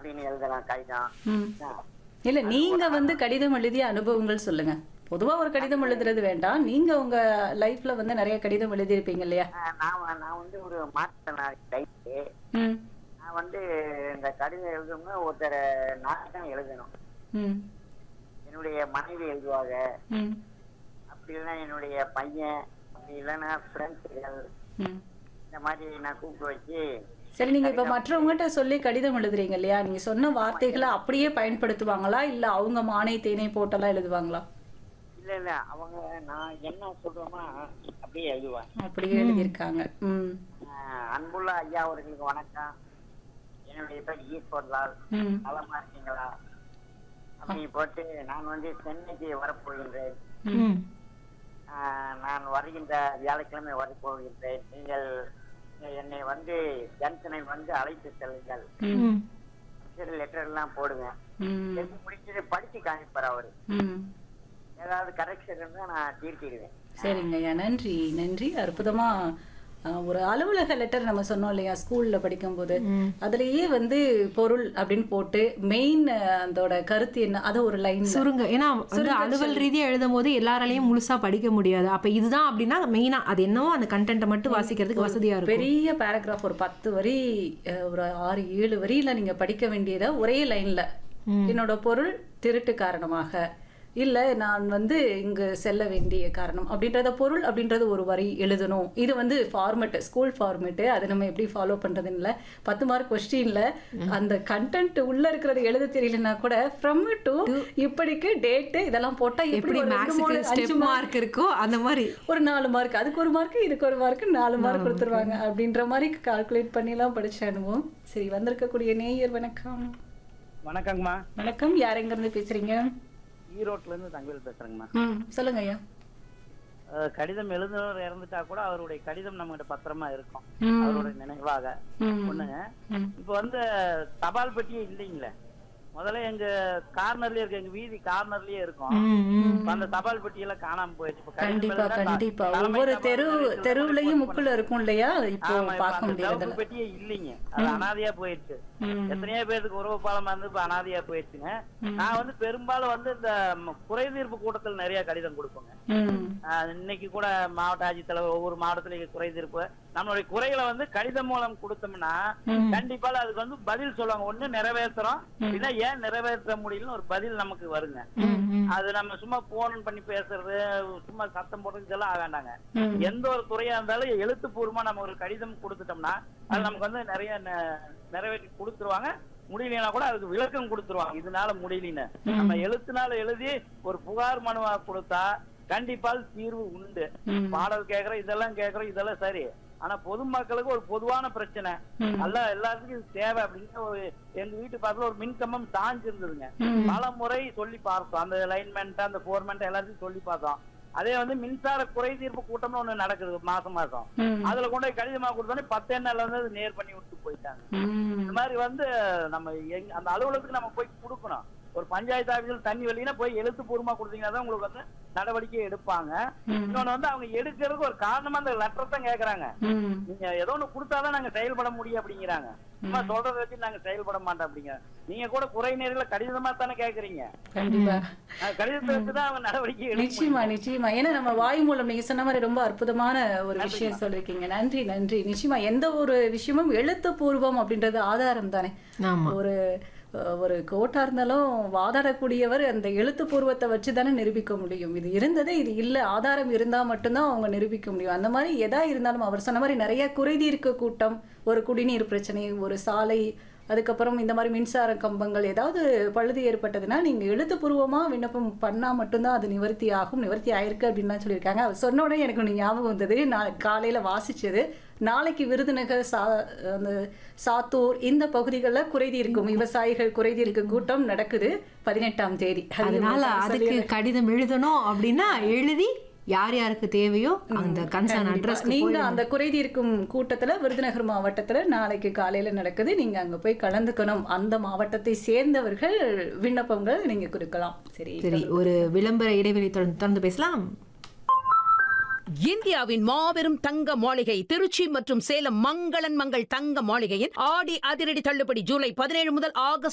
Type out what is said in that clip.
அப்படின்னு எழுதலாம் கடிதம் ம் ஆ, இல்ல நீங்க வந்து கடிதம் எழுதிய அனுபவங்கள் சொல்லுங்க பொதுவா ஒரு கடிதம் எழுதுறது வேண்டாம் நீங்க உங்க லைஃப்ல வந்து நிறைய கடிதம் எழுதியிருப்பீங்க இல்லையா ஆ, நான் வ- நான் வந்து ஒரு மாற்றனாளி டைப்பு ம் நான் வந்து இந்த கடிதம் எழுதணும்னா ஒருத்தர் நான் தான் எழுதணும் ம் என்னுடைய மனைவி எழுதுவாங்க ம் அப்படி இல்லைன்னா என்னுடைய பையன் அப்படி இல்லைன்னா ஃப்ரெண்ட்ஸுகள் ம் இந்த மாதிரி நான் கூப்பிட்டு வச்சு சரி நீங்க இப்ப மற்றவங்ககிட்ட சொல்லி கடிதம் எழுதுறீங்க இல்லையா நீங்க சொன்ன வார்த்தைகளை அப்படியே பயன்படுத்துவாங்களா இல்ல அவங்க மானை தேனை போட்டெல்லாம் எழுதுவாங்களா இல்ல இல்ல அவங்க நான் என்ன சொல்றோமா அப்படியே எழுதுவேன் அப்படியே எழுதியிருக்காங்க ம் ஆஹ் அன்புள்ள ஐயா அவர்களுக்கு வணக்கம் என்னுடைய பேர் ஈஸ்வர்லால் ம் நலமா இருக்கீங்களா அப்படி போட்டு நான் வந்து சென்னைக்கு வரப்போகின்றேன் ம் ஆஹ் நான் வருகின்ற வியாழக்கிழமை வரப்போகின்றேன் நீங்கள் என்னை வந்து ஜங்ஷனில் வந்து அழைத்து செல்லுங்கள் ம் லெட்டர் எல்லாம் போடுவேன் ம் எழுதி முடிச்சது படிச்சு காமிப்பார் அவரு ம் ஏதாவது கரெக்ஷன் இருந்தா நான் தீர்த்திடுவேன் சரிங்க ஐயா நன்றி நன்றி அற்புதமா அஹ், ஒரு அலுவலக லெட்டர் நம்ம சொன்னோம் இல்லையா ஸ்கூல்ல படிக்கும்போது அதுலயே வந்து பொருள் அப்படின்னு போட்டு மெயின் அதோட கருத்து என்ன அதை ஒரு லைன் சுருங்க ஏன்னா வந்து அலுவல் ரீதியா எழுதும் போது எல்லாராலையும் முழுசா படிக்க முடியாது அப்ப இதுதான் அப்படின்னா மெயினா அது என்னவோ அந்த கண்டென்ட்டை மட்டும் வாசிக்கிறதுக்கு வசதியா இருக்கும் பெரிய பேராகிராஃப் ஒரு பத்து வரி அஹ், ஒரு ஆறு ஏழு வரியில நீங்க படிக்க வேண்டியதை ஒரே லைன்ல என்னோட பொருள் திருட்டு காரணமாக இல்ல நான் வந்து இங்கு செல்ல வேண்டிய காரணம் அப்படின்றத பொருள் அப்படின்றது ஒரு வரி எழுதணும் இது வந்து ஃபார்மெட் ஸ்கூல் ஃபார்மெட்டு அது நம்ம எப்படி ஃபாலோ பண்றதுன்னு இல்ல பத்து மார்க் கொஸ்டின்ல அந்த கண்டென்ட் உள்ள இருக்கிறது எழுத தெரியலனா கூட ஃப்ரம் டு இப்படிக்கு டேட்டு இதெல்லாம் போட்டா எப்படி எப்படி ஒரு ரெண்டு, மூணு, மேக்ஸுக்கு அஞ்சு ஸ்டெப் மார்க் இருக்கோ அந்த மாதிரி ஒரு நாலு மார்க் அதுக்கு ஒரு மார்க் இதுக்கு ஒரு மார்க் நாலு மார்க் கொடுத்துருவாங்க அப்படின்ற மாதிரி கால்குலேட் பண்ணிலாம் படிச்ச அனுபவம் சரி வந்திருக்கக்கூடிய நேயர் வணக்கம் வணக்கங்கம்மா வணக்கம் யார் எங்க இருந்து பேசுறீங்க ஈரோட்ல இருந்து தங்கவேல் பேசுறேங்கம்மா ம் சொல்லுங்க ஐயா அஹ் கடிதம் எழுதுனவர் இறந்துட்டா கூட அவருடைய கடிதம் நம்மகிட்ட பத்திரமா இருக்கும் ம். அவருடைய நினைவாக ம். ஒண்ணுங்க ம். இப்ப வந்து தபால் பெட்டியே இல்லைங்களே முதல்ல எங்க கார்னர்லயே இருக்கு எங்க வீதி கார்னர்லயே இருக்கும் ம், ம். இப்ப அந்த தபால் பெட்டி எல்லாம் காணாம போயிடுச்சு இப்ப கடிதம் கண்டிப்பா எழுதுனா த- கண்டிப்பா தலைமை ஒவ்வொரு தபால் தெரு நிலையத்துல போய் தெருவுலயும் post முக்குல இருக்கும் இல்லையா இப்போ ஆமா, இப்ப பார்க்க அந்த முடியறதில்ல சிவப்பு பெட்டியே இல்லைங்க அது அனாதையா போயிடுச்சு ம். எத்தனையோ பேருக்கு உறவு பாலமா இருந்து இப்ப அனாதையா போயிடுச்சுங்க நான் வந்து பெரும்பாலும் வந்து இந்த ம- குறைதீர்ப்பு கூட்டத்தில் நிறைய கடிதம் கொடுப்பேங்க ம் ஆஹ் இன்னைக்கு கூட மாவட்ட ஆட்சித்தலைவர் ஒவ்வொரு மாவட்டத்திலையும் குறைதீர்ப்பு நம்மளுடைய குறைகளை வந்து கடிதம் மூலம் கொடுத்தோம்னா கண்டிப்பா அதுக்கு வந்து பதில் சொல்லுவாங்க ஒண்ணு நிறைவேற்றுறோம் இல்ல ஏன் நிறைவேற்ற முடியலன்னு ஒரு பதில் நமக்கு வருங்க ம், ம். அது நம்ம சும்மா போன் பண்ணி பேசுறது சும்மா சத்தம் போடுறது இதெல்லாம் ஆக வேண்டாங்க ம். எந்த ஒரு துறையா இருந்தாலும் எழுத்துப்பூர்வமா நம்ம ஒரு கடிதம் கொடுத்துட்டோம்னா அது நமக்கு வந்து நிறைய நெ- நிறைவேற்றி கொடுத்துருவாங்க முடியலனா கூட அதுக்கு விளக்கம் கொடுத்துருவாங்க இதனால முடியலன்னு நம்ம எழுத்துனால எழுதி ஒரு புகார் மனுவா கொடுத்தா கண்டிப்பால் தீர்வு உண்டு ம். பாடல் கேக்குறோம் இதெல்லாம் கேக்குறோம் இதெல்லாம் சரி ஆனா பொதுமக்களுக்கு ஒரு பொதுவான பிரச்சனை நல்லா எல்லாத்துக்கும் இது தேவை அப்படின்னு ஒரு எங்க வீட்டு பக்கத்துல ஒரு மின் கம்பம் சாஞ்சு இருந்ததுங்க பல முறை சொல்லி பார்த்தோம் அந்த லைன்மென்ட் அந்த போர்மெண்ட் எல்லாத்தையும் சொல்லி பார்த்தோம் அதே வந்து மின்சார குறை தீர்ப்பு கூட்டம்னு ஒண்ணு நடக்குது மாசம் மாசம் ம். அதுல கொண்டு போய் கடிதமா கொடுத்தோன்னே பத்து எண்ணெய்ல வந்து அது நேர் பண்ணி விட்டு போயிட்டாங்க ம் இந்த மாதிரி வந்து நம்ம எங்க அந்த அலுவலகத்துக்கு நம்ம போய் கொடுக்கணும் ஒரு பஞ்சாயத்து ஆபீஸில் தண்ணி வெளியினா போய் எழுத்துப்பூர்வமா கொடுத்தீங்கன்னா தான் உங்களுக்கு வந்து நடவடிக்கை எடுப்பாங்க இன்னொன்னு வந்து அவங்க எடுக்கிறதுக்கு ஒரு காரணமா அந்த லெட்டர் தான் கேக்குறாங்க ம் நீங்க ஏதோ ஒண்ணு கொடுத்தாதான் நாங்க செயல்பட முடியும் அப்படிங்கிறாங்க சும்மா சொல்றத வச்சு நாங்க செயல்பட மாட்டோம் அப்படிங்க நீங்க கூட குறை நேரில் கடிதமா தானே கேக்குறீங்க கண்டிப்பா அஹ் கடிதத்தை வச்சு தான் அவங்க நடவடிக்கை எடுக்க நிச்சயமா நிச்சயமா ஏன்னா நம்ம வாய் மூலம் நீங்க சொன்ன மாதிரி ரொம்ப அற்புதமான ஒரு விஷயம் சொல்லிருக்கீங்க நன்றி நன்றி நிச்சயமா எந்த ஒரு விஷயமும் எழுத்துப்பூர்வம் அப்படின்றது ஆதாரம் தானே ஆமா ஒரு அஹ், ஒரு கோட்டா இருந்தாலும் வாதாடக்கூடியவர் அந்த எழுத்துப்பூர்வத்தை வச்சு தானே நிரூபிக்க முடியும் இது இருந்தது இது இல்ல ஆதாரம் இருந்தா மட்டும்தான் அவங்க நிரூபிக்க முடியும் அந்த மாதிரி எதா இருந்தாலும் அவர் சொன்ன மாதிரி நிறைய குறைதீர்க்க கூட்டம் ஒரு குடிநீர் பிரச்சனை ஒரு சாலை அதுக்கப்புறம் இந்த மாதிரி மின்சார கம்பங்கள் ஏதாவது பழுது ஏற்பட்டதுன்னா நீங்க எழுத்துப்பூர்வமா விண்ணப்பம் பண்ணா மட்டும்தான் அது நிவர்த்தி ஆகும் நிவர்த்தி ஆயிருக்கு அப்படின்னு சொல்லியிருக்காங்க அவர் சொன்ன உடனே எனக்கு ஒண்ணு ஞாபகம் வந்தது நான் காலையில வாசிச்சது நாளைக்கு விருதுநகர் சா அந்த சாத்தூர் இந்த பகுதிகளில் குறைதீர்க்கும் விவசாயிகள் குறைதீர்க்கும் கூட்டம் நடக்குது பதினெட்டாம் தேதி அது அதனால உங்களுக்கு அதுக்கு சொல்லிடுறேன். கடிதம் எழுதணும் அப்படின்னா எழுதி யார் யாருக்கு தேவையோ அந்த கன்சர்ன் அட்ரஸ் நீங்க அந்த குறைதீர்க்கும் கூட்டத்துல விருதுநகர் மாவட்டத்துல நாளைக்கு காலையில நடக்குது நீங்க அங்க போய் கலந்துக்கணும் அந்த மாவட்டத்தை சேர்ந்தவர்கள் விண்ணப்பங்கள் நீங்க கொடுக்கலாம் சரி சரி ஒரு விளம்பர இடைவெளி தொடர்ந்து தொடர்ந்து பேசலாம் இந்தியாவின் மாபெரும் தங்க மாளிகை திருச்சி மற்றும் சேலம் மங்களன் மங்கள் தங்க மாளிகையின் ஆடி அதிரடி தள்ளுபடி ஜூலை பதினேழு முதல் ஆகஸ்ட்